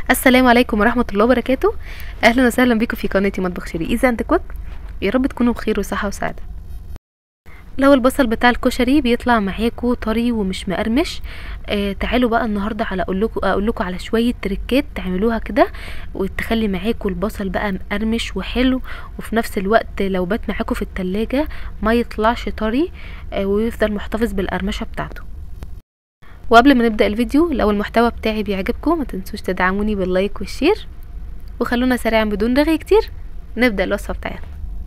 السلام عليكم ورحمة الله وبركاته أهلا وسهلا بكم في قناتي مطبخ شيري إذا أنت كوك يا رب تكونوا بخير وصحة وسعادة لو البصل بتاع الكشري بيطلع معاكو طري ومش مقرمش آه تعالوا بقى النهارده على اقول لكم اقول لكم على شويه تريكات تعملوها كده وتخلي معاكو البصل بقى مقرمش وحلو وفي نفس الوقت لو بات معاكو في التلاجة ما يطلعش طري آه ويفضل محتفظ بالقرمشه بتاعته وقبل ما نبدا الفيديو لو المحتوى بتاعي بيعجبكم ما تنسوش تدعموني باللايك والشير وخلونا سريعا بدون رغي كتير نبدا الوصفه بتاعتنا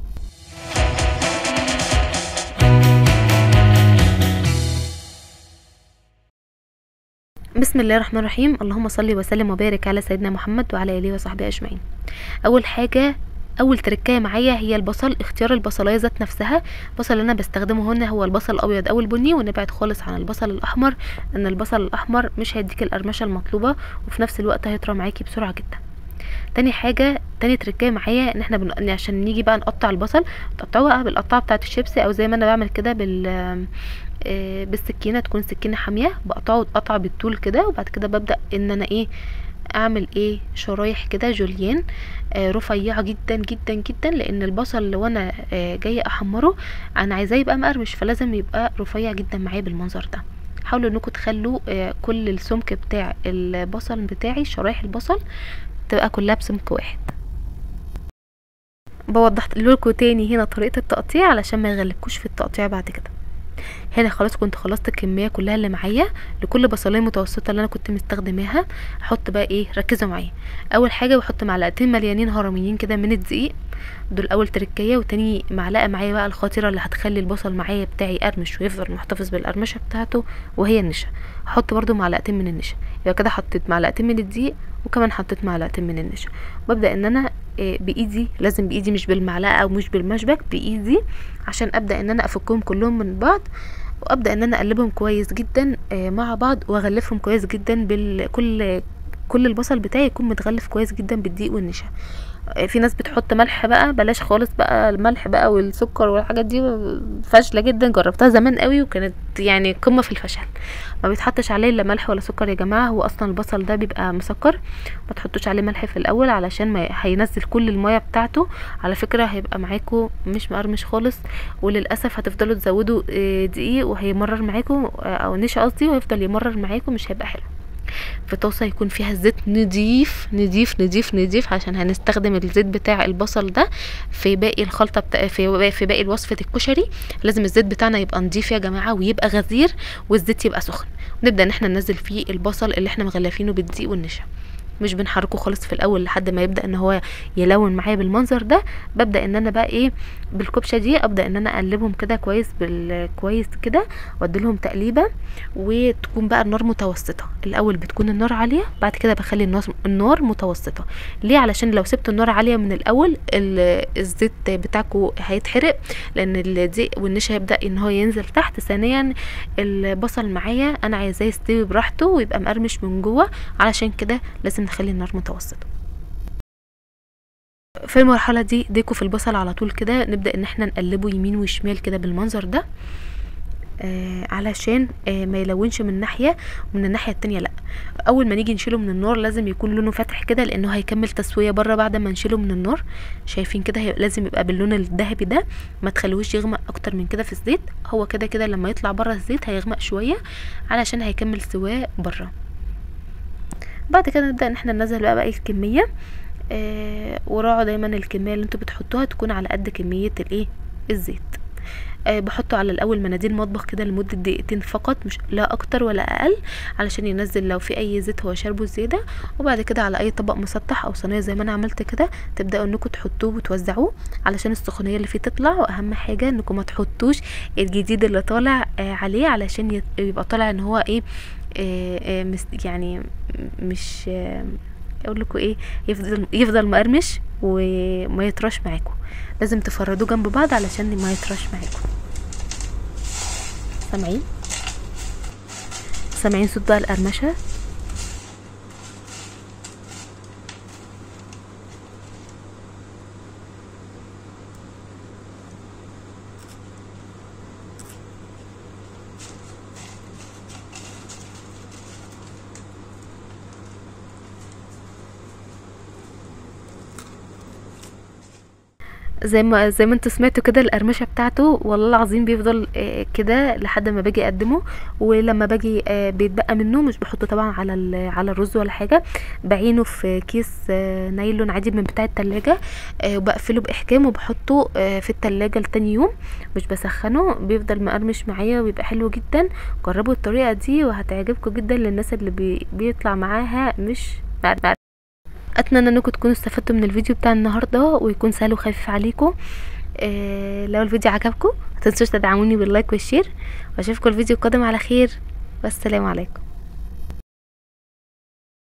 بسم الله الرحمن الرحيم اللهم صل وسلم وبارك على سيدنا محمد وعلى اله وصحبه اجمعين اول حاجه اول تركايه معايا هي البصل اختيار البصلايه ذات نفسها البصل اللي انا بستخدمه هنا هو البصل الابيض او البني ونبعد خالص عن البصل الاحمر ان البصل الاحمر مش هيديك القرمشه المطلوبه وفي نفس الوقت هيطرى معاكي بسرعه جدا تاني حاجه تاني تركايه معايا ان احنا بن... عشان نيجي بقى نقطع البصل تقطعوه بقى بالقطعه بتاعه الشيبسي او زي ما انا بعمل كده بال آه بالسكينه تكون سكينه حاميه بقطعه قطع بالطول كده وبعد كده ببدا ان انا ايه اعمل ايه شرايح كده جوليان آه رفيعه جدا جدا جدا لان البصل لو انا آه جايه احمره انا عايزاه يبقى مقرمش فلازم يبقى رفيع جدا معايا بالمنظر ده حاولوا انكم تخلوا آه كل السمك بتاع البصل بتاعي شرايح البصل تبقى كلها بسمك واحد بوضح لكم تاني هنا طريقه التقطيع علشان ما يغلبكوش في التقطيع بعد كده هنا خلاص كنت خلصت الكميه كلها اللي معايا لكل بصلايه متوسطه اللي انا كنت مستخدماها احط بقى ايه ركزوا معايا اول حاجه بحط معلقتين مليانين هرميين كده من الدقيق دول اول تركيه وتاني معلقه معايا بقى الخطيره اللي هتخلي البصل معايا بتاعي يقرمش ويفضل محتفظ بالقرمشه بتاعته وهي النشا هحط برده معلقتين من النشا يبقى كده حطيت معلقتين من الدقيق وكمان حطيت معلقتين من النشا وابدا ان انا بايدي لازم بايدي مش بالمعلقه او مش بالمشبك بايدي عشان ابدا ان انا افكهم كلهم من بعض وابدا ان انا اقلبهم كويس جدا مع بعض واغلفهم كويس جدا بالكل كل البصل بتاعي يكون متغلف كويس جدا بالدقيق والنشا في ناس بتحط ملح بقى بلاش خالص بقى الملح بقى والسكر والحاجات دي فاشله جدا جربتها زمان قوي وكانت يعني قمه في الفشل ما بيتحطش عليه الا ملح ولا سكر يا جماعه هو اصلا البصل ده بيبقى مسكر ما تحطوش عليه ملح في الاول علشان ما هينزل كل الميه بتاعته على فكره هيبقى معاكم مش مقرمش خالص وللاسف هتفضلوا تزودوا دقيق وهيمرر معاكم او نشا قصدي وهيفضل يمرر معاكم مش هيبقى حلو في طاسه يكون فيها الزيت نضيف نضيف نضيف نضيف عشان هنستخدم الزيت بتاع البصل ده في باقي الخلطه بتاع في في باقي وصفه الكشري لازم الزيت بتاعنا يبقى نضيف يا جماعه ويبقى غزير والزيت يبقى سخن ونبدا ان احنا ننزل فيه البصل اللي احنا مغلفينه بالدقيق والنشا مش بنحركه خالص في الاول لحد ما يبدا ان هو يلون معايا بالمنظر ده ببدا ان انا بقى ايه بالكبشه دي ابدا ان انا اقلبهم كده كويس بالكويس كده وادي لهم تقليبه وتكون بقى النار متوسطه الاول بتكون النار عاليه بعد كده بخلي النار النار متوسطه ليه علشان لو سبت النار عاليه من الاول الزيت بتاعكم هيتحرق لان الدقيق والنشا هيبدا ان هو ينزل تحت ثانيا البصل معايا انا عايزاه يستوي براحته ويبقى مقرمش من جوه علشان كده لازم نخلي النار متوسطة في المرحلة دي ديكو في البصل على طول كده نبدأ ان احنا نقلبه يمين وشمال كده بالمنظر ده آه علشان آه ما يلونش من ناحية ومن الناحية التانية لا اول ما نيجي نشيله من النار لازم يكون لونه فاتح كده لانه هيكمل تسوية بره بعد ما نشيله من النار شايفين كده لازم يبقى باللون الذهبي ده ما تخلوش يغمق اكتر من كده في الزيت هو كده كده لما يطلع بره الزيت هيغمق شوية علشان هيكمل سواه بره بعد كده نبدا ان احنا ننزل بقى باقي الكميه آه وراعوا دايما الكميه اللي انتوا بتحطوها تكون على قد كميه الايه الزيت آه بحطه على الاول مناديل مطبخ كده لمده دقيقتين فقط مش لا اكتر ولا اقل علشان ينزل لو في اي زيت هو شاربه زياده وبعد كده على اي طبق مسطح او صينيه زي ما انا عملت كده تبداوا انكم تحطوه وتوزعوه علشان السخونيه اللي فيه تطلع واهم حاجه انكم ما تحطوش الجديد اللي طالع آه عليه علشان يبقى طالع ان هو ايه آه آه يعني مش آه اقول لكم ايه يفضل يفضل مقرمش وما يطرش معاكم لازم تفردوه جنب بعض علشان ما يطرش معاكم سامعين سامعين صوت بقى القرمشه زي ما زي ما انتوا سمعتوا كده القرمشه بتاعته والله العظيم بيفضل آه، كده لحد ما باجي اقدمه ولما باجي آه، بيتبقى منه مش بحطه طبعا على ال- على الرز ولا حاجه بعينه في كيس آه، نايلون عادي من بتاع التلاجة آه، وبقفله باحكام وبحطه آه، في التلاجة لتاني يوم مش بسخنه بيفضل مقرمش معايا ويبقى حلو جدا جربوا الطريقه دي وهتعجبكم جدا للناس اللي بي بيطلع معاها مش مقرمش اتمنى انكم تكونوا استفدتوا من الفيديو بتاع النهارده ويكون سهل وخفيف عليكم آه لو الفيديو عجبكم متنسوش تدعموني باللايك والشير واشوفكم الفيديو القادم على خير والسلام عليكم